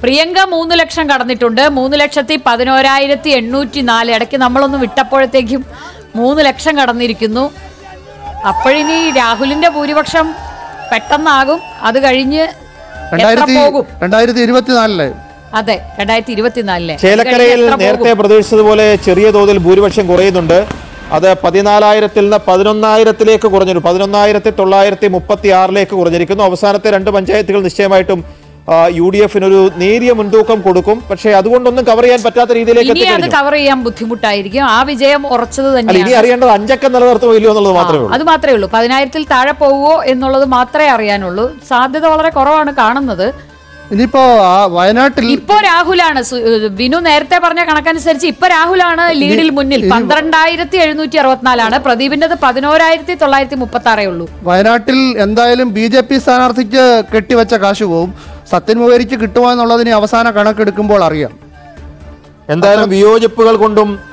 പ്രിയങ്ക മൂന്ന് ലക്ഷം കടന്നിട്ടുണ്ട് മൂന്ന് ലക്ഷത്തി പതിനോരായിരത്തി എണ്ണൂറ്റി നാല് ഇടയ്ക്ക് നമ്മളൊന്ന് വിട്ടപ്പോഴത്തേക്കും മൂന്ന് ലക്ഷം കടന്നിരിക്കുന്നു അപ്പോഴിനി രാഹുലിന്റെ ഭൂരിപക്ഷം പെട്ടെന്നാകും അത് കഴിഞ്ഞ് എത്ര രണ്ടായിരത്തി പോകും രണ്ടായിരത്തി ഇരുപത്തിനാലില് അതെ രണ്ടായിരത്തി ഇരുപത്തിനാലിലെ ചേലക്കരയിൽ നേരത്തെ പ്രതീക്ഷിച്ചതുപോലെ ചെറിയ തോതിൽ ഭൂരിപക്ഷം കുറയുന്നുണ്ട് അത് പതിനാലായിരത്തിൽ നിന്ന് പതിനൊന്നായിരത്തിലേക്ക് കുറഞ്ഞു പതിനൊന്നായിരത്തി തൊള്ളായിരത്തി മുപ്പത്തി ആറിലേക്ക് കുറഞ്ഞിരിക്കുന്നു അവസാനത്തെ രണ്ട് പഞ്ചായത്തുകൾ നിശ്ചയമായിട്ടും യു ഡി എഫിനൊരു നേരിയ മുൻതൂക്കം കൊടുക്കും പക്ഷേ അതുകൊണ്ടൊന്നും കവർ ചെയ്യാൻ പറ്റാത്ത രീതിയിലേക്ക് ഇനി അത് എത്തിക്കഴിഞ്ഞു കവർ ചെയ്യാൻ ബുദ്ധിമുട്ടായിരിക്കും ആ വിജയം ഉറച്ചത് അല്ല ഇനി തന്നെയാണ് അറിയേണ്ടത് അഞ്ചക്കം നിലനിർത്തുമോ ഇല്ലയോ എന്നുള്ളത് മാത്രമേ ഉള്ളൂ അത് മാത്രമേ ഉള്ളൂ പതിനായിരത്തിൽ താഴെ പോവുമോ എന്നുള്ളത് മാത്രമേ അറിയാനുള്ളൂ സാധ്യത വളരെ കുറവാണ് കാണുന്നത് ഇനിയിപ്പോ ആ വയനാട്ടിൽ ഇപ്പോ രാഹുലാണ് സു- വിനു നേരത്തെ പറഞ്ഞ കണക്കനുസരിച്ച് ഇപ്പൊ രാഹുലാണ് ലീഡിൽ മുന്നിൽ പന്ത്രണ്ടായിരത്തി എഴുന്നൂറ്റി അറുപത്തിനാലാണ് പ്രദീപിന്റേത് പതിനോരായിരത്തി തൊള്ളായിരത്തി മുപ്പത്തി ആറേ ഉള്ളൂ വയനാട്ടിൽ എന്തായാലും ബി ജെ പി സ്ഥാനാർത്ഥിക്ക് കെട്ടിവെച്ച കാശ് പോവും സത്യൻ മുഖേരിക്ക് കിട്ടുമോ എന്നുള്ളതിന് അവസാന കണക്കെടുക്കുമ്പോൾ അറിയാം എന്തായാലും വിയോജിപ്പുകൾ കൊണ്ടും